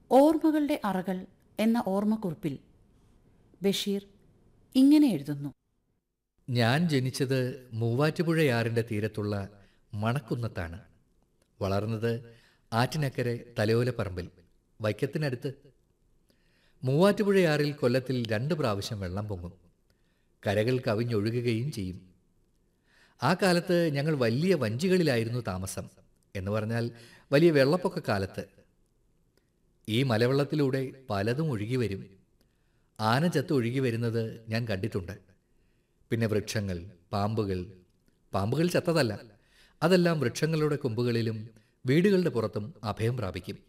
ഓർമ്മകളുടെ അറകൾ എന്ന ഓർമ്മക്കുറിപ്പിൽ ബഷീർ ഇങ്ങനെ എഴുതുന്നു ഞാൻ ജനിച്ചത് മൂവാറ്റുപുഴയാറിൻ്റെ തീരത്തുള്ള മണക്കുന്നത്താണ് വളർന്നത് ആറ്റിനക്കരെ തലയോലപ്പറമ്പിൽ വൈക്കത്തിനടുത്ത് മൂവാറ്റുപുഴയാറിൽ കൊല്ലത്തിൽ രണ്ട് പ്രാവശ്യം വെള്ളം പൊങ്ങും കരകൾ കവിഞ്ഞൊഴുകുകയും ചെയ്യും ആ കാലത്ത് ഞങ്ങൾ വലിയ വഞ്ചികളിലായിരുന്നു താമസം എന്ന് പറഞ്ഞാൽ വലിയ വെള്ളപ്പൊക്ക കാലത്ത് ഈ മലവെള്ളത്തിലൂടെ പലതും ഒഴുകി വരും ആന ചത്ത് ഒഴുകി വരുന്നത് ഞാൻ കണ്ടിട്ടുണ്ട് പിന്നെ വൃക്ഷങ്ങൾ പാമ്പുകൾ പാമ്പുകൾ ചത്തതല്ല അതെല്ലാം വൃക്ഷങ്ങളുടെ കൊമ്പുകളിലും വീടുകളുടെ പുറത്തും അഭയം പ്രാപിക്കും